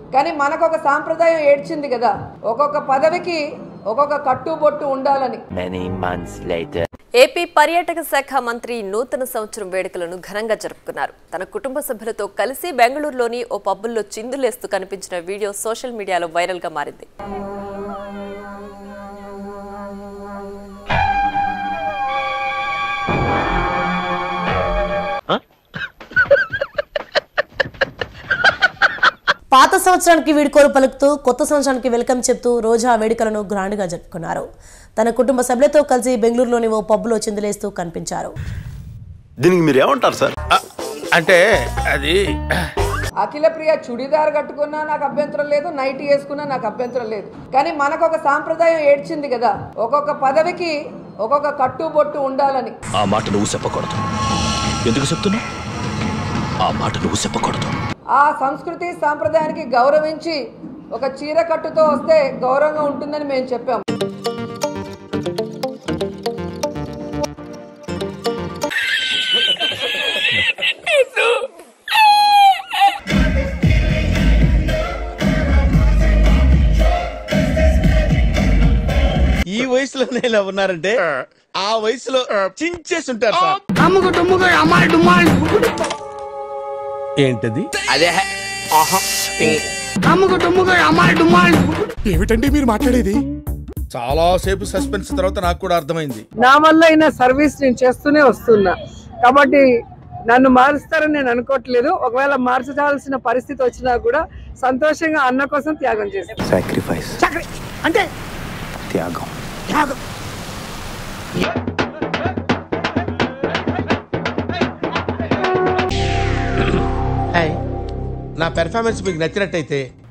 కానీ మనకు ఒక సాంప్రదాయం ఏడ్చింది కదా ఒక్కొక్క పదవికి ఒక్కొక్క కట్టుబొట్టు ఉండాలని Many months later. ఏపీ పర్యాటక శాఖ మంత్రి నూతన సంవత్సరం వేడుకలను ఘనంగా జరుపుకున్నారు తన కుటుంబ సభ్యులతో కలిసి బెంగళూరులోని ఓ పబ్బుల్లో చిందులేస్తూ కనిపించిన వీడియో సోషల్ మీడియాలో వైరల్ గా మారింది పాత సంవత్సరానికి వీడుకోలు పలుకుతూ కొత్త సంవత్సరానికి వెల్కమ్ చెప్తూ రోజా వేడుకలను గ్రాండ్గా జరుపుకున్నారు తన కుటుంబ సభ్యులతో కలిసి బెంగళూరులోని ఓ పబ్బులో చిందులేస్తూ కనిపించారు దీనికి మీరు ఏమంటారు సార్ అంటే అది అఖిల ప్రియ చుడిదార్ కట్టుకున్నా నాకు అభ్యంతరం లేదు నైట్ వేసుకున్నా నాకు అభ్యంతరం లేదు కానీ మనకు ఒక సాంప్రదాయం ఏడ్చింది కదా ఒక్కొక్క పదవికి ఒక్కొక్క కట్టుబొట్టు ఉండాలని ఆ మాట నువ్వు చెప్పకూడదు ఎందుకు చెప్తున్నావు ఆ మాట నువ్వు చెప్పకూడదు ఆ సంస్కృతి సాంప్రదాయానికి గౌరవించి ఒక చీర కట్టుతో వస్తే గౌరవంగా ఉంటుందని మేము చెప్పాం ఈ వయసులోనే ఇలా ఉన్నారంటే ఆ వయసులో చించేసి ఉంటారు సార్ ఏంటది అదే ఏమిటండి మీరు మాట్లాడేది చాలా సేపు సస్పెన్స్ తర్వాత నాకు కూడా అర్థమైంది నా వల్ల అయిన సర్వీస్ నేను చేస్తూనే వస్తున్నా కాబట్టి నన్ను మారుస్తారని నేను అనుకోవట్లేదు ఒకవేళ మార్చాల్సిన పరిస్థితి వచ్చినా కూడా సంతోషంగా అన్న కోసం త్యాగం చేస్తాను Sacrifice. అంటే త్యాగం నా పెర్ఫార్మెన్స్ మీకు నచ్చినట్టయితే